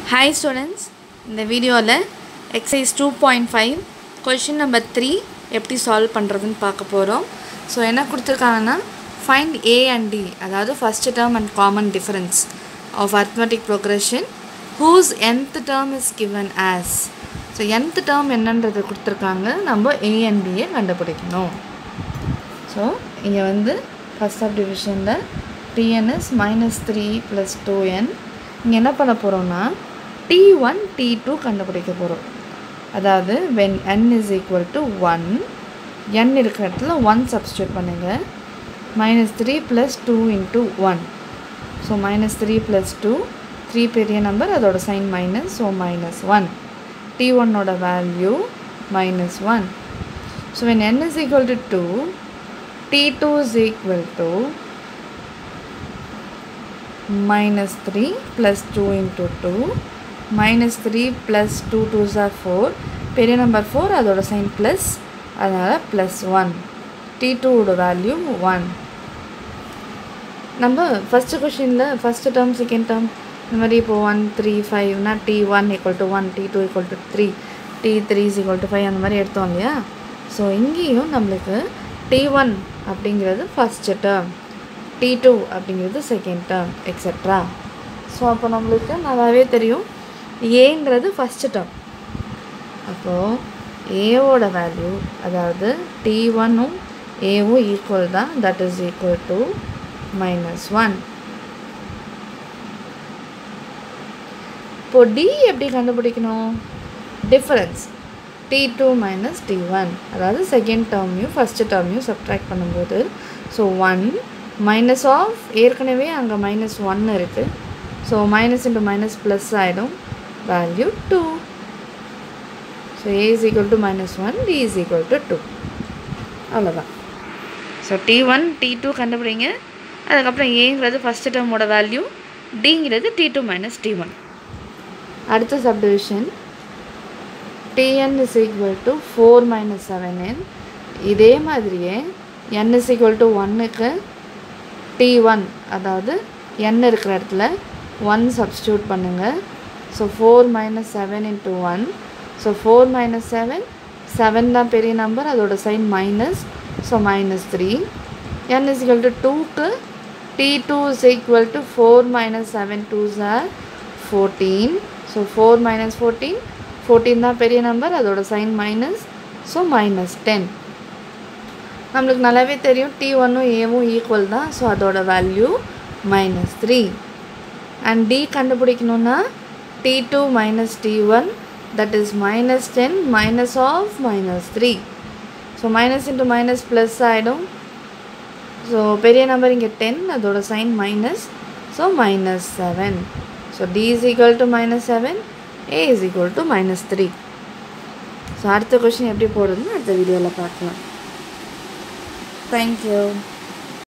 hi students இந்த வீடியோவில் exercise two point five question number three எப்படி சால்வ் பண்ணுறதுன்னு பார்க்க போகிறோம் ஸோ என்ன கொடுத்துருக்காங்கன்னா ஃபைண்ட் ஏ அண்ட் டி அதாவது first term and common difference of arithmetic progression whose nth term is given as so nth term என்னன்றது கொடுத்துருக்காங்க நம்ம ஏ அண்ட் டியை கண்டுபிடிக்கணும் ஸோ இங்கே வந்து ஃபஸ்ட் ஆஃப் டிவிஷனில் டிஎன்எஸ் minus three plus two n இங்கே என்ன பண்ண போகிறோம்னா டி ஒன் டி டூ கண்டுபிடிக்க போகிறோம் அதாவது when n is equal to one n இருக்கிற இடத்துல ஒன் சப்ஸ்டியூட் பண்ணுங்கள் minus three plus two into one so minus three plus two three பெரிய நம்பர் அதோட sign minus so minus one t ஒன்னோட value minus one so when n is equal to 2 t2 is equal to minus 3 plus 2 into 2 minus 3 plus 2 2s are 4 பெரிய number 4 அதோட sign plus அதனால் plus one t டூவோட value one நம்ம first கொஷினில் first term second term இந்த மாதிரி இப்போ one three ஃபைவ்னா t one equal to one t two equal to three t three is equal to five அந்த மாதிரி எடுத்தோம் இல்லையா ஸோ இங்கேயும் நம்மளுக்கு டி ஒன் அப்படிங்கிறது ஃபஸ்ட்டு டேர்ம் டி டூ அப்படிங்கிறது செகண்ட் டேர்ம் எக்ஸட்ரா ஸோ அப்போ நம்மளுக்கு நல்லாவே தெரியும் ஏன்றது ஃபஸ்ட்டு டேர்ம் அப்போது ஏவோட வேல்யூ அதாவது டி ஒன்னும் ஏவும் ஈக்குவல் தான் that is equal to minus one இப்போ டி எப்படி கண்டுபிடிக்கணும் difference t two minus t one அதாவது செகண்ட் டேர்மையும் ஃபஸ்ட்டு டேர்மையும் சப்ட்ராக்ட் பண்ணும்போது ஸோ ஒன் மைனஸ் ஆஃப் ஏற்கனவே அங்கே மைனஸ் ஒன் இருக்குது so minus into minus plus ஆகிடும் value two so a is equal to minus one d is equal to two அவ்வளோதான் so t one t two கண்டுபிடிங்க அதுக்கப்புறம் ஏங்கிறது first டேர்மோட value டிங்கிறது D two minus t one அடுத்த subdivision t n is equal to four minus seven n இதே மாதிரியே n is equal to ஒன்னுக்கு டி ஒன் அதாவது என் இருக்கிற இடத்துல ஒன் சப்ஸ்டியூட் பண்ணுங்கள் so four minus seven into one so four minus seven seven தான் பெரிய நம்பர் அதோட sign minus so minus three n is equal to டூக்கு t two is equal to four minus seven two சார் fourteen so four minus fourteen fourteen தான் பெரிய number அதோட sign minus so minus ten நம்மளுக்கு நல்லாவே தெரியும் D ஒன்னும் ஏவும் ஈக்குவல் தான் ஸோ அதோட value minus three and d கண்டுபிடிக்கணுன்னா t two minus t one that is minus ten minus of minus three so minus into minus plus ஆகிடும் so பெரிய நம்பர் இங்கே டென் அதோட sign minus so minus seven so d is equal to minus seven a is equal to minus three so அடுத்த question எப்படி போடுறதுன்னு அடுத்த வீடியோவில் பார்க்கலாம் தேங்க்யூ